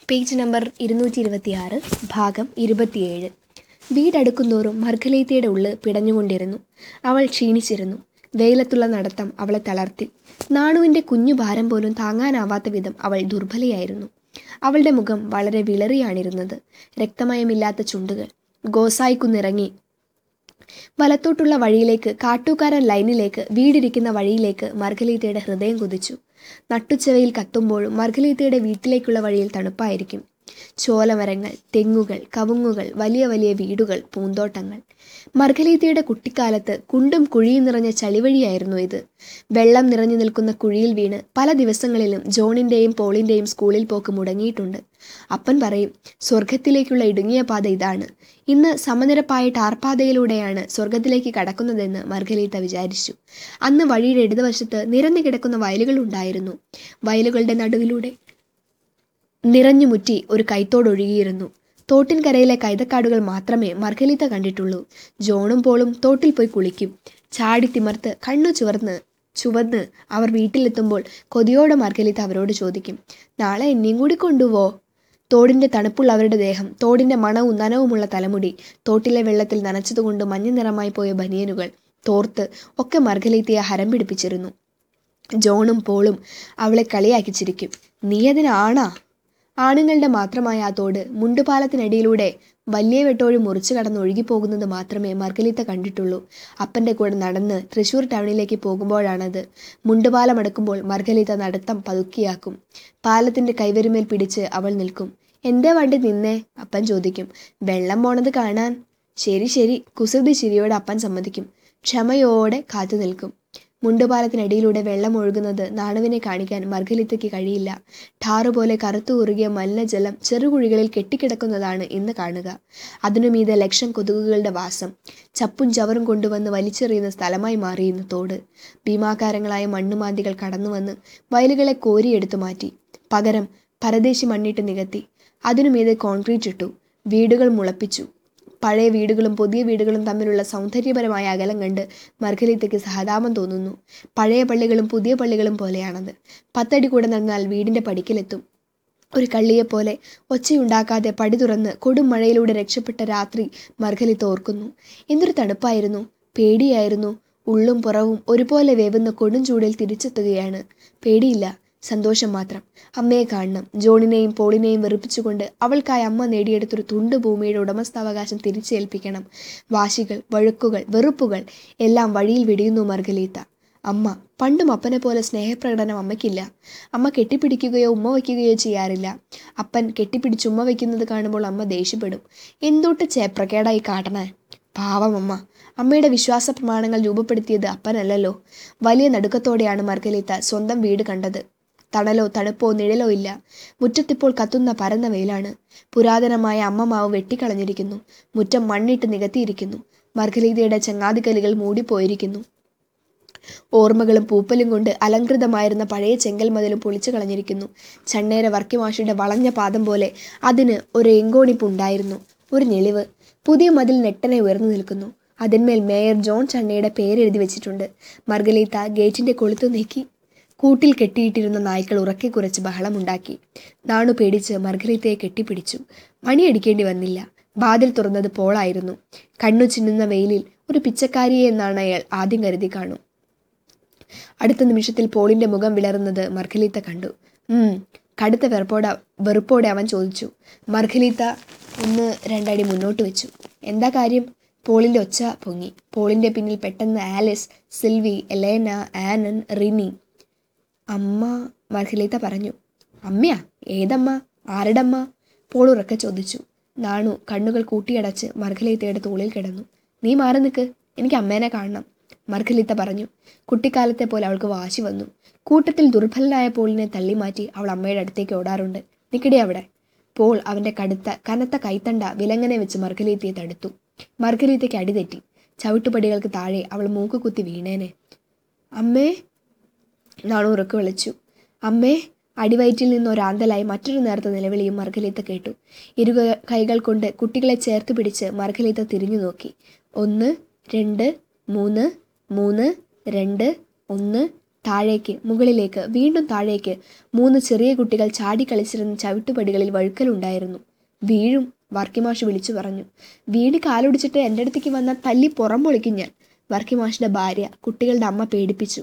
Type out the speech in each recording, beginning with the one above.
page number ഇരുന്നൂറ്റി ഇരുപത്തിയാറ് ഭാഗം ഇരുപത്തിയേഴ് വീടടുക്കുന്തോറും മർഗലീത്തയുടെ ഉള്ള് പിടഞ്ഞുകൊണ്ടിരുന്നു അവൾ ക്ഷീണിച്ചിരുന്നു വെയിലത്തുള്ള നടത്തം അവളെ തളർത്തി നാണുവിൻ്റെ കുഞ്ഞു ഭാരം പോലും താങ്ങാനാവാത്ത വിധം അവൾ ദുർബലയായിരുന്നു അവളുടെ മുഖം വളരെ വിളറിയാണിരുന്നത് രക്തമയമില്ലാത്ത ചുണ്ടുകൾ ഗോസായിക്കുന്നിറങ്ങി വലത്തോട്ടുള്ള വഴിയിലേക്ക് കാട്ടൂക്കാരൻ ലൈനിലേക്ക് വീടിരിക്കുന്ന വഴിയിലേക്ക് മർഗലീത്തയുടെ ഹൃദയം കുതിച്ചു നട്ടുച്ചവയിൽ കത്തുമ്പോഴും മർഗലീത്തയുടെ വീട്ടിലേക്കുള്ള വഴിയിൽ തണുപ്പായിരിക്കും ചോലമരങ്ങൾ തെങ്ങുകൾ കവുങ്ങുകൾ വലിയ വലിയ വീടുകൾ പൂന്തോട്ടങ്ങൾ മർഗലീത്തയുടെ കുട്ടിക്കാലത്ത് കുണ്ടും കുഴിയും നിറഞ്ഞ ചളിവഴിയായിരുന്നു ഇത് വെള്ളം നിറഞ്ഞു നിൽക്കുന്ന കുഴിയിൽ വീണ് പല ദിവസങ്ങളിലും ജോണിൻ്റെയും പോളിൻ്റെയും സ്കൂളിൽ പോക്ക് മുടങ്ങിയിട്ടുണ്ട് അപ്പൻ പറയും സ്വർഗത്തിലേക്കുള്ള ഇടുങ്ങിയ പാത ഇതാണ് ഇന്ന് സമനിരപ്പായ ടാർപാതയിലൂടെയാണ് സ്വർഗത്തിലേക്ക് കടക്കുന്നതെന്ന് മർഗലീത്ത വിചാരിച്ചു അന്ന് വഴിയുടെ ഇടതുവശത്ത് നിരന്നു കിടക്കുന്ന വയലുകൾ ഉണ്ടായിരുന്നു വയലുകളുടെ നടുവിലൂടെ നിറഞ്ഞുമുറ്റി ഒരു കൈത്തോടൊഴുകിയിരുന്നു തോട്ടിൻകരയിലെ കൈതക്കാടുകൾ മാത്രമേ മർഗലീത്ത കണ്ടിട്ടുള്ളൂ ജോണും പോളും തോട്ടിൽ പോയി കുളിക്കും ചാടി തിമർത്ത് കണ്ണു ചുവർന്ന് ചുവന്ന് അവർ വീട്ടിലെത്തുമ്പോൾ കൊതിയോടെ മർഗലീത്ത അവരോട് ചോദിക്കും നാളെ എന്നെയും കൂടി കൊണ്ടുപോ തോടിന്റെ തണുപ്പുള്ള അവരുടെ ദേഹം തോടിന്റെ മണവും നനവുമുള്ള തലമുടി തോട്ടിലെ വെള്ളത്തിൽ നനച്ചതുകൊണ്ട് മഞ്ഞ നിറമായി പോയ ബനിയനുകൾ തോർത്ത് ഒക്കെ മർഗലീത്തയെ ഹരം പിടിപ്പിച്ചിരുന്നു ജോണും പോളും അവളെ കളിയാക്കി ചിരിക്കും നീ അതിനാണാ ആണുങ്ങളുടെ മാത്രമായ ആ തോട് മുണ്ടുപാലത്തിനടിയിലൂടെ വലിയ വെട്ടോഴി മുറിച്ചു കടന്ന് ഒഴുകിപ്പോകുന്നത് മാത്രമേ മർഗലീത്ത കണ്ടിട്ടുള്ളൂ അപ്പൻ്റെ കൂടെ നടന്ന് തൃശ്ശൂർ ടൗണിലേക്ക് പോകുമ്പോഴാണത് മുണ്ടുപാലം അടുക്കുമ്പോൾ മർഗലീത്ത നടത്തം പതുക്കിയാക്കും പാലത്തിൻ്റെ കൈവരുമേൽ പിടിച്ച് അവൾ നിൽക്കും എൻ്റെ വണ്ടി നിന്നേ അപ്പൻ ചോദിക്കും വെള്ളം പോണത് കാണാൻ ശരി ശരി കുസൃതി ചിരിയോടെ അപ്പൻ സമ്മതിക്കും ക്ഷമയോടെ കാത്തു നിൽക്കും മുണ്ടുപാലത്തിനടിയിലൂടെ വെള്ളം ഒഴുകുന്നത് നാണുവിനെ കാണിക്കാൻ മർഗലിത്തയ്ക്ക് കഴിയില്ല ഠാറുപോലെ കറുത്തു കുറുകിയ മലിനജലം ചെറുകുഴികളിൽ കെട്ടിക്കിടക്കുന്നതാണ് ഇന്ന് കാണുക അതിനു മീതെ ലക്ഷം കൊതുകുകളുടെ വാസം ചപ്പും ചവറും കൊണ്ടുവന്ന് വലിച്ചെറിയുന്ന സ്ഥലമായി മാറി ഇന്ന് തോട് ഭീമാകാരങ്ങളായ മണ്ണുമാന്തികൾ കടന്നുവന്ന് വയലുകളെ കോരിയെടുത്തു മാറ്റി പകരം പരദേശി മണ്ണിട്ട് നികത്തി അതിനു മീതെ കോൺക്രീറ്റ് ഇട്ടു വീടുകൾ മുളപ്പിച്ചു പഴയ വീടുകളും പുതിയ വീടുകളും തമ്മിലുള്ള സൗന്ദര്യപരമായ അകലം കണ്ട് മർഗലീത്തയ്ക്ക് സഹതാപം തോന്നുന്നു പഴയ പള്ളികളും പുതിയ പള്ളികളും പോലെയാണത് പത്തടി കൂടെ നടന്നാൽ വീടിൻ്റെ പടിക്കലെത്തും ഒരു കള്ളിയെപ്പോലെ ഒച്ചയുണ്ടാക്കാതെ പടി തുറന്ന് കൊടും മഴയിലൂടെ രക്ഷപ്പെട്ട രാത്രി മർഗലിത്ത് ഓർക്കുന്നു എന്തൊരു തണുപ്പായിരുന്നു പേടിയായിരുന്നു ഉള്ളും പുറവും ഒരുപോലെ വേവുന്ന കൊടും ചൂടിൽ തിരിച്ചെത്തുകയാണ് പേടിയില്ല സന്തോഷം മാത്രം അമ്മയെ കാണണം ജോണിനെയും പോളിനെയും വെറുപ്പിച്ചുകൊണ്ട് അവൾക്കായി അമ്മ നേടിയെടുത്തൊരു തുണ്ട് ഭൂമിയുടെ ഉടമസ്ഥാവകാശം തിരിച്ചേൽപ്പിക്കണം വാശികൾ വഴുക്കുകൾ വെറുപ്പുകൾ എല്ലാം വഴിയിൽ വെടിയുന്നു മർഗലീത്ത അമ്മ പണ്ടും അപ്പനെ പോലെ സ്നേഹപ്രകടനം അമ്മയ്ക്കില്ല അമ്മ കെട്ടിപ്പിടിക്കുകയോ ഉമ്മ വയ്ക്കുകയോ ചെയ്യാറില്ല അപ്പൻ കെട്ടിപ്പിടിച്ച് ഉമ്മ വയ്ക്കുന്നത് കാണുമ്പോൾ അമ്മ ദേഷ്യപ്പെടും എന്തൊട്ട് ചേപ്രക്കേടായി കാട്ടണേ പാവം അമ്മ അമ്മയുടെ വിശ്വാസ പ്രമാണങ്ങൾ രൂപപ്പെടുത്തിയത് അപ്പനല്ലല്ലോ വലിയ നടുക്കത്തോടെയാണ് മർഗലീത്ത സ്വന്തം വീട് കണ്ടത് തണലോ തണുപ്പോ നിഴലോ ഇല്ല മുറ്റത്തിപ്പോൾ കത്തുന്ന പരന്ന വെയിലാണ് പുരാതനമായ അമ്മമാവ് വെട്ടിക്കളഞ്ഞിരിക്കുന്നു മുറ്റം മണ്ണിട്ട് നികത്തിയിരിക്കുന്നു മർഗലീതയുടെ ചങ്ങാതികലുകൾ മൂടിപ്പോയിരിക്കുന്നു ഓർമ്മകളും പൂപ്പലും കൊണ്ട് അലങ്കൃതമായിരുന്ന പഴയ ചെങ്കൽ മതിലും പൊളിച്ചു കളഞ്ഞിരിക്കുന്നു ചണ്ണേര വർക്കിമാഷിയുടെ വളഞ്ഞ പാദം പോലെ അതിന് ഒരു എങ്കോണിപ്പുണ്ടായിരുന്നു ഒരു ഞെളിവ് പുതിയ മതിൽ നെട്ടനെ ഉയർന്നു നിൽക്കുന്നു അതിന്മേൽ മേയർ ജോൺ ചണ്ണയുടെ പേരെഴുതി വെച്ചിട്ടുണ്ട് മർഗലീത്ത ഗേറ്റിന്റെ കൊളുത്തു നീക്കി കൂട്ടിൽ കെട്ടിയിട്ടിരുന്ന നായ്ക്കൾ ഉറക്കെ കുറച്ച് ബഹളമുണ്ടാക്കി നാണു പേടിച്ച് മർഗലീത്തയെ കെട്ടിപ്പിടിച്ചു മണിയടിക്കേണ്ടി വന്നില്ല വാതിൽ തുറന്നത് പോളായിരുന്നു കണ്ണു ചിന്നുന്ന വെയിലിൽ ഒരു പിച്ചക്കാരിയെ എന്നാണ് അയാൾ ആദ്യം കരുതി കാണും അടുത്ത നിമിഷത്തിൽ പോളിന്റെ മുഖം വിളറുന്നത് മർഗലീത്ത കണ്ടു ഉം കടുത്ത വെറുപ്പോടെ വെറുപ്പോടെ അവൻ ചോദിച്ചു മർഗലീത്ത ഒന്ന് രണ്ടടി മുന്നോട്ട് വെച്ചു എന്താ കാര്യം പോളിന്റെ ഒച്ച പൊങ്ങി പോളിന്റെ പിന്നിൽ പെട്ടെന്ന് Alice Sylvie Elena Anan Rini അമ്മ മർഗലീത്ത പറഞ്ഞു അമ്മയാ ഏതമ്മ ആരുടെ അമ്മ പോൾ ഉറക്കെ ചോദിച്ചു നാണു കണ്ണുകൾ കൂട്ടിയടച്ച് മർഗലീത്തയുടെ തോളിൽ കിടന്നു നീ മാറി നിൽക്ക് എനിക്ക് അമ്മേനെ കാണണം മർഗലീത്ത പറഞ്ഞു കുട്ടിക്കാലത്തെ പോലെ അവൾക്ക് വാശി വന്നു കൂട്ടത്തിൽ ദുർബലനായ പോളിനെ തള്ളിമാറ്റി അവൾ അമ്മയുടെ അടുത്തേക്ക് ഓടാറുണ്ട് നിക്കടി അവിടെ പോൾ അവന്റെ കടുത്ത കനത്ത കൈത്തണ്ട വിലങ്ങനെ വെച്ച് മർഗലീത്തയെ തടുത്തു മർഗലീത്തയ്ക്ക് അടിതെറ്റി ചവിട്ടുപടികൾക്ക് താഴെ അവൾ മൂക്ക് കുത്തി വീണേനെ അമ്മേ നാണു ഉറക്കു വിളിച്ചു അമ്മേ അടിവയറ്റിൽ നിന്ന് ഒരാന്തലായി മറ്റൊരു നേർത്ത നിലവിളിയും മർഗലീത്ത കേട്ടു ഇരു കൈകൾ കൊണ്ട് കുട്ടികളെ ചേർത്ത് പിടിച്ച് മർഗലീത്ത തിരിഞ്ഞു നോക്കി ഒന്ന് രണ്ട് മൂന്ന് മൂന്ന് രണ്ട് ഒന്ന് താഴേക്ക് മുകളിലേക്ക് വീണ്ടും താഴേക്ക് മൂന്ന് ചെറിയ കുട്ടികൾ ചാടിക്കളിച്ചിരുന്ന ചവിട്ടുപടികളിൽ വഴുക്കലുണ്ടായിരുന്നു വീഴും വർക്കിമാഷ് വിളിച്ചു പറഞ്ഞു വീണ് കാലൊടിച്ചിട്ട് എൻ്റെ അടുത്തേക്ക് വന്നാൽ തല്ലി പുറം പൊളിക്കും ഞാൻ വർക്കിമാഷിന്റെ ഭാര്യ കുട്ടികളുടെ അമ്മ പേടിപ്പിച്ചു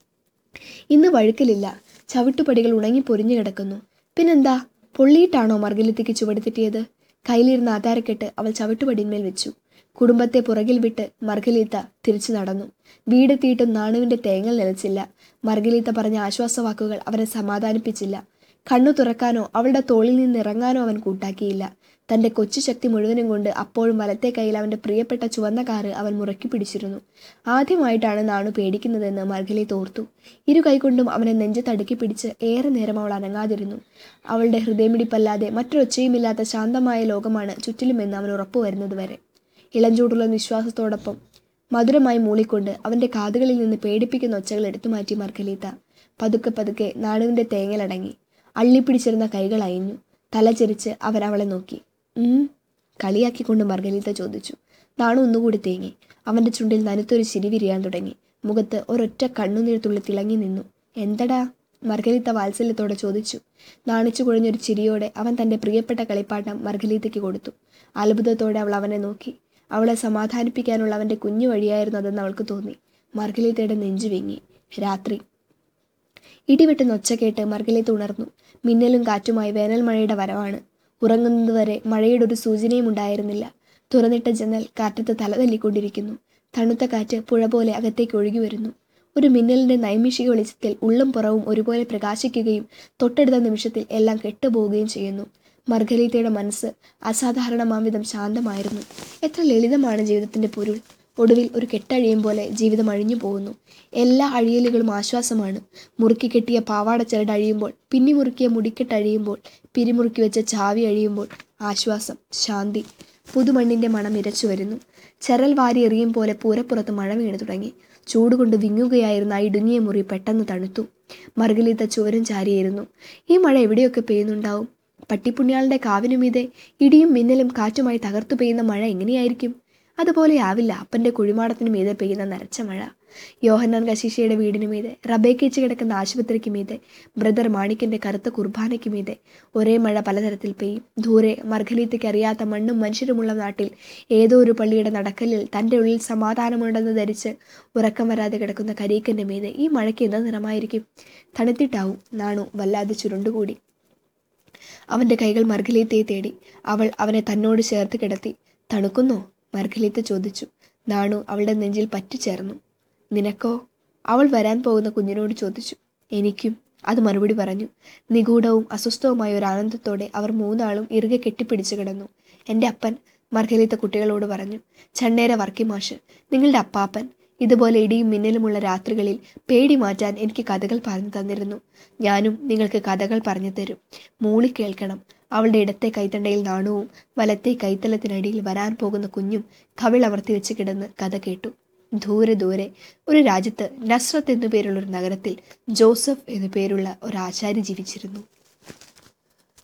ഇന്ന് വഴുക്കലില്ല ചവിട്ടുപടികൾ ഉണങ്ങി പൊരിഞ്ഞു കിടക്കുന്നു പിന്നെന്താ പൊള്ളിയിട്ടാണോ മർഗലത്തേക്ക് ചുവടുതെറ്റിയത് കയ്യിലിരുന്ന ആധാരക്കെട്ട് അവൾ ചവിട്ടുപടിന്മേൽ വെച്ചു കുടുംബത്തെ പുറകിൽ വിട്ട് മർഗലീത്ത തിരിച്ചു നടന്നു വീടെത്തിയിട്ടും നാണുവിന്റെ തേങ്ങൽ നിലച്ചില്ല മർഗലീത്ത പറഞ്ഞ ആശ്വാസവാക്കുകൾ അവനെ സമാധാനിപ്പിച്ചില്ല കണ്ണു തുറക്കാനോ അവളുടെ തോളിൽ നിന്ന് ഇറങ്ങാനോ അവൻ കൂട്ടാക്കിയില്ല തന്റെ കൊച്ചു ശക്തി മുഴുവനും കൊണ്ട് അപ്പോഴും വലത്തെ കയ്യിൽ അവന്റെ പ്രിയപ്പെട്ട ചുവന്ന കാറ് അവൻ മുറക്കി പിടിച്ചിരുന്നു ആദ്യമായിട്ടാണ് നാണു പേടിക്കുന്നതെന്ന് മർഗലി തോർത്തു ഇരു കൈകൊണ്ടും അവനെ നെഞ്ച് തടുക്കി പിടിച്ച് ഏറെ നേരം അവൾ അനങ്ങാതിരുന്നു അവളുടെ ഹൃദയമിടിപ്പല്ലാതെ മറ്റൊരൊച്ചയുമില്ലാത്ത ശാന്തമായ ലോകമാണ് ചുറ്റിലുമെന്ന് അവൻ ഉറപ്പുവരുന്നത് വരെ ഇളഞ്ചൂടുള്ള നിശ്വാസത്തോടൊപ്പം മധുരമായി മൂളിക്കൊണ്ട് അവന്റെ കാതുകളിൽ നിന്ന് പേടിപ്പിക്കുന്ന ഒച്ചകൾ എടുത്തു മാറ്റി മർഗലീത്ത പതുക്കെ പതുക്കെ നാണുവിന്റെ തേങ്ങലടങ്ങി അള്ളിപ്പിടിച്ചിരുന്ന കൈകൾ അയഞ്ഞു തല ചെരിച്ച് അവൻ അവളെ നോക്കി ഉം കളിയാക്കിക്കൊണ്ട് മർഗലീത്ത ചോദിച്ചു നാണു ഒന്നുകൂടി തേങ്ങി അവന്റെ ചുണ്ടിൽ നനുത്തൊരു ചിരി വിരിയാൻ തുടങ്ങി മുഖത്ത് ഒരൊറ്റ കണ്ണുനീർ തുള്ളി തിളങ്ങി നിന്നു എന്തടാ മർഗലീത്ത വാത്സല്യത്തോടെ ചോദിച്ചു നാണിച്ചു കുഴഞ്ഞൊരു ചിരിയോടെ അവൻ തന്റെ പ്രിയപ്പെട്ട കളിപ്പാട്ടം മർഗലീത്തയ്ക്ക് കൊടുത്തു അത്ഭുതത്തോടെ അവൾ അവനെ നോക്കി അവളെ സമാധാനിപ്പിക്കാനുള്ള അവന്റെ കുഞ്ഞു വഴിയായിരുന്നു അതെന്ന് അവൾക്ക് തോന്നി മർഗലീത്തയുടെ നെഞ്ചു വീങ്ങി രാത്രി ഇടിവെട്ടുന്ന ഒച്ച കേട്ട് മർഗലീത്ത ഉണർന്നു മിന്നലും കാറ്റുമായി വേനൽ മഴയുടെ വരവാണ് ഉറങ്ങുന്നതുവരെ മഴയുടെ ഒരു സൂചനയും ഉണ്ടായിരുന്നില്ല തുറന്നിട്ട ജനൽ കാറ്റത്ത് തലതല്ലിക്കൊണ്ടിരിക്കുന്നു തണുത്ത കാറ്റ് പുഴ പോലെ അകത്തേക്ക് ഒഴുകി വരുന്നു ഒരു മിന്നലിന്റെ നൈമിഷിക വെളിച്ചത്തിൽ ഉള്ളും പുറവും ഒരുപോലെ പ്രകാശിക്കുകയും തൊട്ടടുത്ത നിമിഷത്തിൽ എല്ലാം കെട്ടുപോവുകയും ചെയ്യുന്നു മർഗലീത്തയുടെ മനസ്സ് അസാധാരണമാംവിധം ശാന്തമായിരുന്നു എത്ര ലളിതമാണ് ജീവിതത്തിന്റെ പൊരുൾ ഒടുവിൽ ഒരു കെട്ടഴിയും പോലെ ജീവിതം അഴിഞ്ഞു പോകുന്നു എല്ലാ അഴിയലുകളും ആശ്വാസമാണ് മുറുക്കി കെട്ടിയ പാവാട ചരട് അഴിയുമ്പോൾ പിന്നി മുറുക്കിയ മുടിക്കെട്ട് അഴിയുമ്പോൾ പിരിമുറുക്കി വെച്ച ചാവി അഴിയുമ്പോൾ ആശ്വാസം ശാന്തി പുതുമണ്ണിന്റെ മണം ഇരച്ചു വരുന്നു ചരൽ വാരി എറിയും പോലെ പൂരപ്പുറത്ത് മഴ വീണു തുടങ്ങി ചൂടുകൊണ്ട് വിങ്ങുകയായിരുന്ന ആ ഇടുങ്ങിയ മുറി പെട്ടെന്ന് തണുത്തു മറുകലീത്ത ചോരം ചാരിയായിരുന്നു ഈ മഴ എവിടെയൊക്കെ പെയ്യുന്നുണ്ടാവും പട്ടിപ്പുണ്യാളുടെ കാവിനുമീതെ ഇടിയും മിന്നലും കാറ്റുമായി തകർത്തു പെയ്യുന്ന മഴ എങ്ങനെയായിരിക്കും അതുപോലെയാവില്ല അപ്പന്റെ കുഴിമാടത്തിനു മീതെ പെയ്യുന്ന നരച്ച മഴ യോഹന്നാൻ കശീശയുടെ വീടിനു മീതെ റബേക്കേച്ച് കിടക്കുന്ന ആശുപത്രിക്ക് മീതെ ബ്രദർ മാണിക്കന്റെ കറുത്ത കുർബാനയ്ക്ക് മീതെ ഒരേ മഴ പലതരത്തിൽ പെയ്യും ദൂരെ മർഗലീത്തയ്ക്ക് അറിയാത്ത മണ്ണും മനുഷ്യരുമുള്ള നാട്ടിൽ ഏതോ ഒരു പള്ളിയുടെ നടക്കലിൽ തന്റെ ഉള്ളിൽ സമാധാനമുണ്ടെന്ന് ധരിച്ച് ഉറക്കം വരാതെ കിടക്കുന്ന കരീക്കന്റെ മീതെ ഈ മഴയ്ക്ക് എന്ത് നിറമായിരിക്കും തണുത്തിട്ടാവും നാണു വല്ലാതെ ചുരുണ്ടുകൂടി അവന്റെ കൈകൾ മർഗലീത്തയെ തേടി അവൾ അവനെ തന്നോട് ചേർത്ത് കിടത്തി തണുക്കുന്നോ മർഗലീത്ത ചോദിച്ചു നാണു അവളുടെ നെഞ്ചിൽ പറ്റിച്ചേർന്നു നിനക്കോ അവൾ വരാൻ പോകുന്ന കുഞ്ഞിനോട് ചോദിച്ചു എനിക്കും അത് മറുപടി പറഞ്ഞു നിഗൂഢവും അസ്വസ്ഥവുമായ ഒരു ആനന്ദത്തോടെ അവർ മൂന്നാളും ഇറുകെ കെട്ടിപ്പിടിച്ചു കിടന്നു എൻ്റെ അപ്പൻ മർഗലീത്ത കുട്ടികളോട് പറഞ്ഞു ചണ്ണേര വർക്കിമാഷ് നിങ്ങളുടെ അപ്പാപ്പൻ ഇതുപോലെ ഇടിയും മിന്നലുമുള്ള രാത്രികളിൽ പേടി മാറ്റാൻ എനിക്ക് കഥകൾ പറഞ്ഞു തന്നിരുന്നു ഞാനും നിങ്ങൾക്ക് കഥകൾ പറഞ്ഞു തരും മൂളി കേൾക്കണം അവളുടെ ഇടത്തെ കൈത്തണ്ടയിൽ നാണുവും വലത്തെ കൈത്തലത്തിനടിയിൽ വരാൻ പോകുന്ന കുഞ്ഞും കവിളമർത്തി വെച്ച് കിടന്ന് കഥ കേട്ടു ദൂരെ ദൂരെ ഒരു രാജ്യത്ത് നസ്രത്ത് എന്നു പേരുള്ള ഒരു നഗരത്തിൽ ജോസഫ് എന്നു പേരുള്ള ഒരു ആചാര്യ ജീവിച്ചിരുന്നു